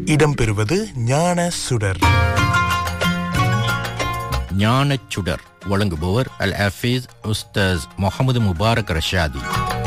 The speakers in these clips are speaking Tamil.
இடம்பெறுவது ஞான சுடர் ஞானச் சுடர் வழங்குபவர் அல் ஹஃபீஸ் உஸ்தாஸ் முகமது முபாரக் ரஷாதி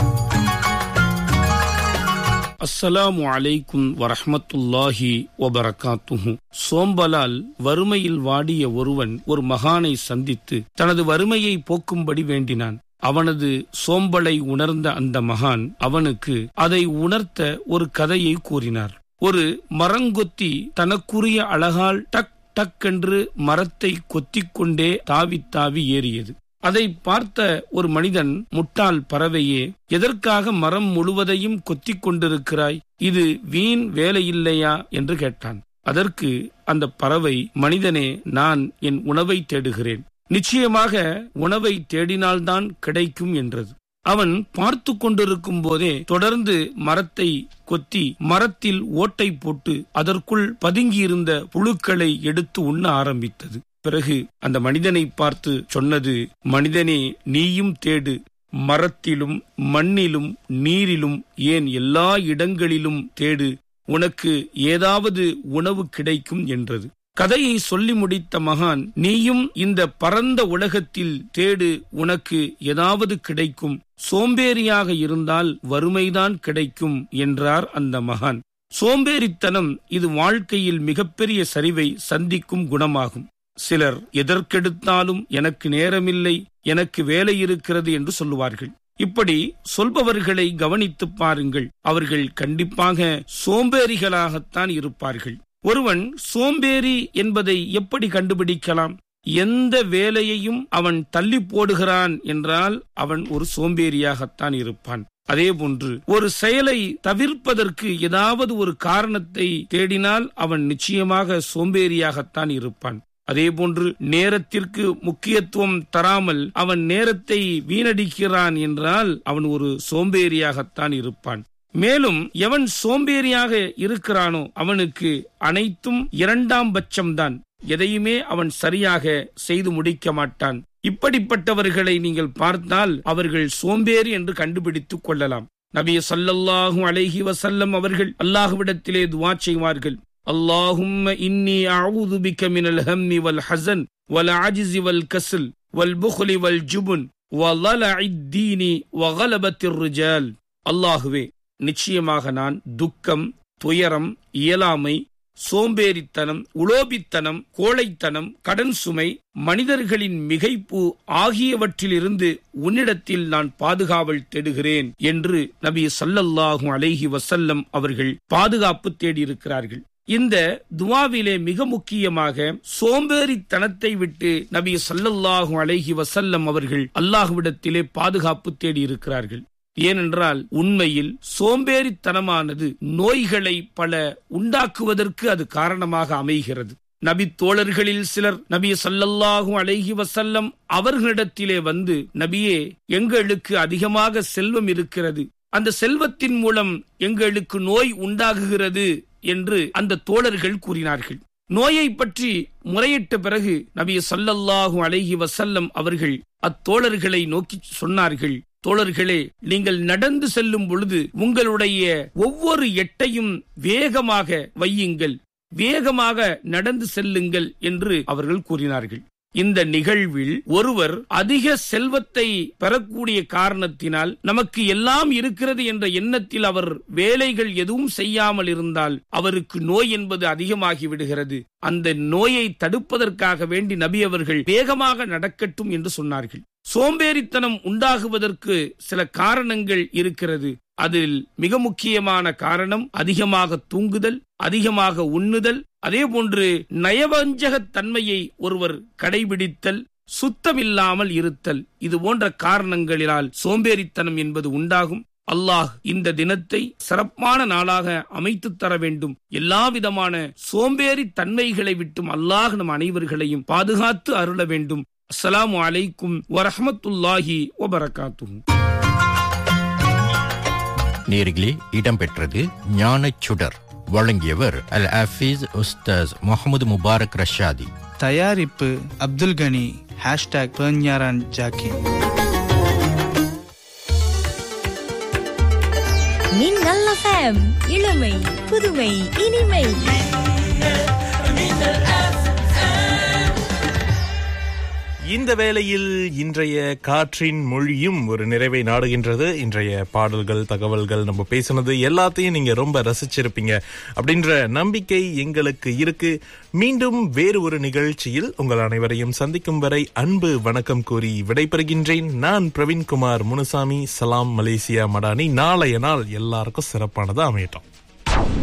அஸ்ஸலாமு அலைக்கும் வரஹ்மத்துல்லாஹி வபரகாத்துஹு சோம்பலால் வறுமையில் வாடிய ஒருவன் ஒரு மகானை சந்தித்து தனது வறுமையை போக்கும்படி வேண்டினான் அவனது சோம்பலை உணர்ந்த அந்த மகான் அவனுக்கு அதை உணர்த்த ஒரு கதையை கூறினார் ஒரு மரங்கொத்தி தனக்குரிய அழகால் டக் டக் என்று மரத்தை கொத்திக் கொண்டே தாவி தாவி ஏறியது அதை பார்த்த ஒரு மனிதன் முட்டாள் பறவையே எதற்காக மரம் முழுவதையும் கொத்திக் கொண்டிருக்கிறாய் இது வீண் வேலையில்லையா என்று கேட்டான் அதற்கு அந்த பறவை மனிதனே நான் என் உணவை தேடுகிறேன் நிச்சயமாக உணவை தேடினால்தான் கிடைக்கும் என்றது அவன் பார்த்து கொண்டிருக்கும் போதே தொடர்ந்து மரத்தை கொத்தி மரத்தில் ஓட்டை போட்டு அதற்குள் பதுங்கியிருந்த புழுக்களை எடுத்து உண்ண ஆரம்பித்தது பிறகு அந்த மனிதனை பார்த்து சொன்னது மனிதனே நீயும் தேடு மரத்திலும் மண்ணிலும் நீரிலும் ஏன் எல்லா இடங்களிலும் தேடு உனக்கு ஏதாவது உணவு கிடைக்கும் என்றது கதையை சொல்லி முடித்த மகான் நீயும் இந்த பரந்த உலகத்தில் தேடு உனக்கு ஏதாவது கிடைக்கும் சோம்பேறியாக இருந்தால் வறுமைதான் கிடைக்கும் என்றார் அந்த மகான் சோம்பேறித்தனம் இது வாழ்க்கையில் மிகப்பெரிய சரிவை சந்திக்கும் குணமாகும் சிலர் எதற்கெடுத்தாலும் எனக்கு நேரமில்லை எனக்கு வேலை இருக்கிறது என்று சொல்லுவார்கள் இப்படி சொல்பவர்களை கவனித்துப் பாருங்கள் அவர்கள் கண்டிப்பாக சோம்பேறிகளாகத்தான் இருப்பார்கள் ஒருவன் சோம்பேறி என்பதை எப்படி கண்டுபிடிக்கலாம் எந்த வேலையையும் அவன் தள்ளி போடுகிறான் என்றால் அவன் ஒரு சோம்பேறியாகத்தான் இருப்பான் அதேபோன்று ஒரு செயலை தவிர்ப்பதற்கு ஏதாவது ஒரு காரணத்தை தேடினால் அவன் நிச்சயமாக சோம்பேறியாகத்தான் இருப்பான் அதேபோன்று நேரத்திற்கு முக்கியத்துவம் தராமல் அவன் நேரத்தை வீணடிக்கிறான் என்றால் அவன் ஒரு சோம்பேறியாகத்தான் இருப்பான் மேலும் எவன் சோம்பேறியாக இருக்கிறானோ அவனுக்கு அனைத்தும் இரண்டாம் பட்சம்தான் எதையுமே அவன் சரியாக செய்து முடிக்க மாட்டான் இப்படிப்பட்டவர்களை நீங்கள் பார்த்தால் அவர்கள் சோம்பேறி என்று கண்டுபிடித்துக் கொள்ளலாம் நபிய சல்லல்லாஹு அலைஹி வசல்லம் அவர்கள் அல்லாஹுவிடத்திலே துவா செய்வார்கள் اللهم إني أعوذ بك من الهم والحزن والعجز والكسل والبخل والجبن وضلع الدين وغلبة الرجال அல்லாஹுவே நிச்சயமாக நான் துக்கம் துயரம் இயலாமை சோம்பேறித்தனம் உலோபித்தனம் கோழைத்தனம் கடன் சுமை மனிதர்களின் மிகைப்பு ஆகியவற்றிலிருந்து உன்னிடத்தில் நான் பாதுகாவல் தேடுகிறேன் என்று நபி சல்லல்லாஹு அலைஹி வசல்லம் அவர்கள் பாதுகாப்பு தேடியிருக்கிறார்கள் இந்த துவாவிலே மிக முக்கியமாக சோம்பேறித்தனத்தை விட்டு நபி சல்லல்லாஹு அலைஹி வசல்லம் அவர்கள் அல்லாஹுவிடத்திலே பாதுகாப்பு தேடியிருக்கிறார்கள் ஏனென்றால் உண்மையில் சோம்பேறித்தனமானது நோய்களை பல உண்டாக்குவதற்கு அது காரணமாக அமைகிறது நபி தோழர்களில் சிலர் நபி சல்லல்லாஹு அலைஹி வசல்லம் அவர்களிடத்திலே வந்து நபியே எங்களுக்கு அதிகமாக செல்வம் இருக்கிறது அந்த செல்வத்தின் மூலம் எங்களுக்கு நோய் உண்டாகுகிறது என்று அந்த தோழர்கள் கூறினார்கள் நோயை பற்றி முறையிட்ட பிறகு நபி சல்லல்லாஹு அலைஹி வசல்லம் அவர்கள் அத்தோழர்களை நோக்கி சொன்னார்கள் தோழர்களே நீங்கள் நடந்து செல்லும் பொழுது உங்களுடைய ஒவ்வொரு எட்டையும் வேகமாக வையுங்கள் வேகமாக நடந்து செல்லுங்கள் என்று அவர்கள் கூறினார்கள் இந்த நிகழ்வில் ஒருவர் அதிக செல்வத்தை பெறக்கூடிய காரணத்தினால் நமக்கு எல்லாம் இருக்கிறது என்ற எண்ணத்தில் அவர் வேலைகள் எதுவும் செய்யாமல் இருந்தால் அவருக்கு நோய் என்பது அதிகமாகி விடுகிறது அந்த நோயை தடுப்பதற்காக வேண்டி நபி அவர்கள் வேகமாக நடக்கட்டும் என்று சொன்னார்கள் சோம்பேறித்தனம் உண்டாகுவதற்கு சில காரணங்கள் இருக்கிறது அதில் மிக முக்கியமான காரணம் அதிகமாக தூங்குதல் அதிகமாக உண்ணுதல் அதே போன்று நயவஞ்சகத் தன்மையை ஒருவர் கடைபிடித்தல் சுத்தமில்லாமல் இருத்தல் இது போன்ற காரணங்களினால் சோம்பேறித்தனம் என்பது உண்டாகும் அல்லாஹ் இந்த தினத்தை சிறப்பான நாளாக அமைத்து தர வேண்டும் எல்லா விதமான சோம்பேறி தன்மைகளை விட்டும் அல்லாஹ் நம் அனைவர்களையும் பாதுகாத்து அருள வேண்டும் அஸ்ஸலாமு அலைக்கும் வரஹமத்துல்லாஹி வபரகாத்துஹு நேர்களே இடம்பெற்றது ஞானச் சுடர் வழங்கியவர் அல் ஹஃபீஸ் உஸ்தாஸ் முகமது முபாரக் ரஷாதி தயாரிப்பு அப்துல் கனி ஹேஷ்டாக் பெர்ஞாரான் ஜாக்கி மின்னல் FM இளமை புதுமை இனிமை இந்த வேளையில் இன்றைய காற்றின் மொழியும் ஒரு நிறைவை நாடுகின்றது இன்றைய பாடல்கள் தகவல்கள் நம்ம பேசுனது எல்லாத்தையும் நீங்க ரொம்ப ரசிச்சிருப்பீங்க அப்படின்ற நம்பிக்கை எங்களுக்கு இருக்கு மீண்டும் வேறு ஒரு நிகழ்ச்சியில் உங்கள் அனைவரையும் சந்திக்கும் வரை அன்பு வணக்கம் கூறி விடைபெறுகின்றேன் நான் பிரவீன்குமார் முனுசாமி சலாம் மலேசியா மடானி நாளைய நாள் எல்லாருக்கும் சிறப்பானதா அமையட்டும்